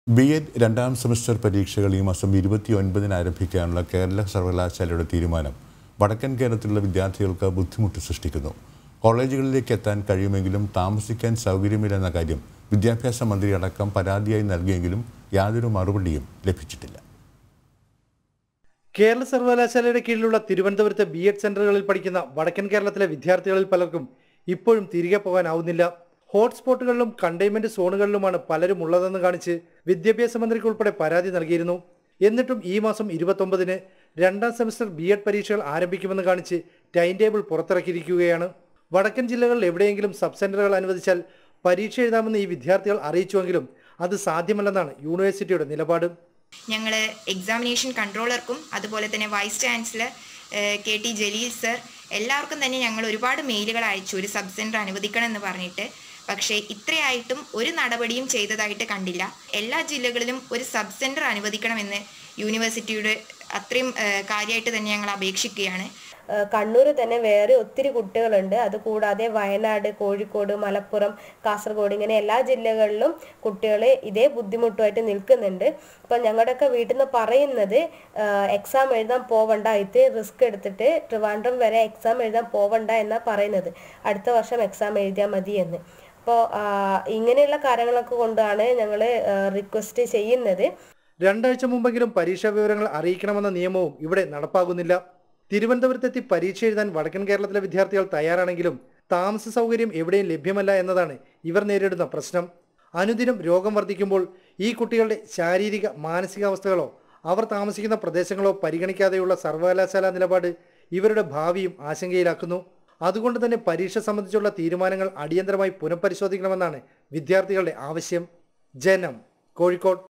B Ed രണ്ടാം semester പരീക്ഷകൾ ഈ മാസം ഇരുപത്തി ഒൻപതിന് ആരംഭിക്കാനുള്ള കേരള സർവകലാശാലയുടെ തീരുമാനം വടക്കൻ കേരളത്തിലുള്ള വിദ്യാർത്ഥികൾക്ക് ബുദ്ധിമുട്ട് സൃഷ്ടിക്കുന്നു കോളേജുകളിലേക്ക് എത്താൻ കഴിയുമെങ്കിലും താമസിക്കാൻ സൗകര്യമില്ലെന്ന കാര്യം വിദ്യാഭ്യാസ മന്ത്രി അടക്കം പരാതിയായി നൽകിയെങ്കിലും യാതൊരു മറുപടിയും ലഭിച്ചിട്ടില്ല കേരള സർവകലാശാലയുടെ കീഴിലുള്ള തിരുവനന്തപുരത്തെ ബി എഡ് സെന്ററുകളിൽ പഠിക്കുന്ന വടക്കൻ കേരളത്തിലെ വിദ്യാർത്ഥികളിൽ പലർക്കും ഇപ്പോഴും തിരികെ പോകാനാവുന്നില്ല ഹോട്ട്സ്പോട്ടുകളിലും കണ്ടെയ്ൻമെന്റ് സോണുകളിലുമാണ് പലരും ഉള്ളതെന്ന് കാണിച്ച് വിദ്യാഭ്യാസ മന്ത്രിക്ക് ഉൾപ്പെടെ പരാതി നൽകിയിരുന്നു എന്നിട്ടും ഈ മാസം ഇരുപത്തൊമ്പതിന് രണ്ടാം സെമസ്റ്റർ ബി എഡ് പരീക്ഷകൾ ആരംഭിക്കുമെന്ന് കാണിച്ച് ടൈം ടേബിൾ പുറത്തിറക്കിയിരിക്കുകയാണ് വടക്കൻ ജില്ലകളിൽ എവിടെയെങ്കിലും സബ് സെന്ററുകൾ അനുവദിച്ചാൽ പരീക്ഷ എഴുതാമെന്ന് ഈ വിദ്യാർത്ഥികൾ അറിയിച്ചുവെങ്കിലും അത് സാധ്യമല്ലെന്നാണ് യൂണിവേഴ്സിറ്റിയുടെ നിലപാട് ഞങ്ങൾ എക്സാമിനേഷൻ കൺട്രോളർക്കും അതുപോലെ തന്നെ vice chancellor K T Jaleel sir എല്ലാവർക്കും തന്നെ ഞങ്ങൾ ഒരുപാട് മെയിലുകൾ അയച്ചു ഒരു സബ് സെൻറ്റർ അനുവദിക്കണം എന്ന് പറഞ്ഞിട്ട് പക്ഷേ ഇത്രയായിട്ടും ഒരു നടപടിയും ചെയ്തതായിട്ട് കണ്ടില്ല എല്ലാ ജില്ലകളിലും ഒരു സബ് സെൻറ്റർ അനുവദിക്കണമെന്ന് യൂണിവേഴ്സിറ്റിയുടെ അത്രയും കാര്യമായിട്ട് തന്നെ ഞങ്ങൾ അപേക്ഷിക്കുകയാണ് കണ്ണൂർ തന്നെ വേറെ ഒത്തിരി കുട്ടികളുണ്ട് അതുകൂടാതെ വയനാട് കോഴിക്കോട് മലപ്പുറം കാസർഗോഡ് ഇങ്ങനെ എല്ലാ ജില്ലകളിലും കുട്ടികൾ ഇതേ ബുദ്ധിമുട്ടുമായിട്ട് നിൽക്കുന്നുണ്ട് അപ്പം ഞങ്ങളുടെയൊക്കെ വീട്ടിൽ നിന്ന് പറയുന്നത് എക്സാം എഴുതാൻ പോവണ്ട ഇത്രയും റിസ്ക് എടുത്തിട്ട് ട്രിവാൻഡ്രം വരെ എക്സാം എഴുതാൻ പോവണ്ട എന്നാണ് പറയുന്നത് അടുത്ത വർഷം എക്സാം എഴുതിയാൽ മതി എന്ന് അപ്പോൾ ഇങ്ങനെയുള്ള കാര്യങ്ങളൊക്കെ കൊണ്ടാണ് ഞങ്ങൾ റിക്വസ്റ്റ് ചെയ്യുന്നത് രണ്ടാഴ്ച മുമ്പെങ്കിലും പരീക്ഷാ വിവരങ്ങൾ അറിയിക്കണമെന്ന നിയമവും ഇവിടെ നടപ്പാകുന്നില്ല തിരുവനന്തപുരത്തെത്തി പരീക്ഷ എഴുതാൻ വടക്കൻ കേരളത്തിലെ വിദ്യാർത്ഥികൾ തയ്യാറാണെങ്കിലും താമസ സൗകര്യം എവിടെയും ലഭ്യമല്ല എന്നതാണ് ഇവർ നേരിടുന്ന പ്രശ്നം അനുദിനം രോഗം വർദ്ധിക്കുമ്പോൾ ഈ കുട്ടികളുടെ ശാരീരിക മാനസികാവസ്ഥകളോ അവർ താമസിക്കുന്ന പ്രദേശങ്ങളോ പരിഗണിക്കാതെയുള്ള സർവകലാശാല നിലപാട് ഇവരുടെ ഭാവിയും ആശങ്കയിലാക്കുന്നു അതുകൊണ്ട് തന്നെ പരീക്ഷ സംബന്ധിച്ചുള്ള തീരുമാനങ്ങൾ അടിയന്തരമായി പുനഃപരിശോധിക്കണമെന്നാണ് വിദ്യാർത്ഥികളുടെ ആവശ്യം ജനം കോഴിക്കോട്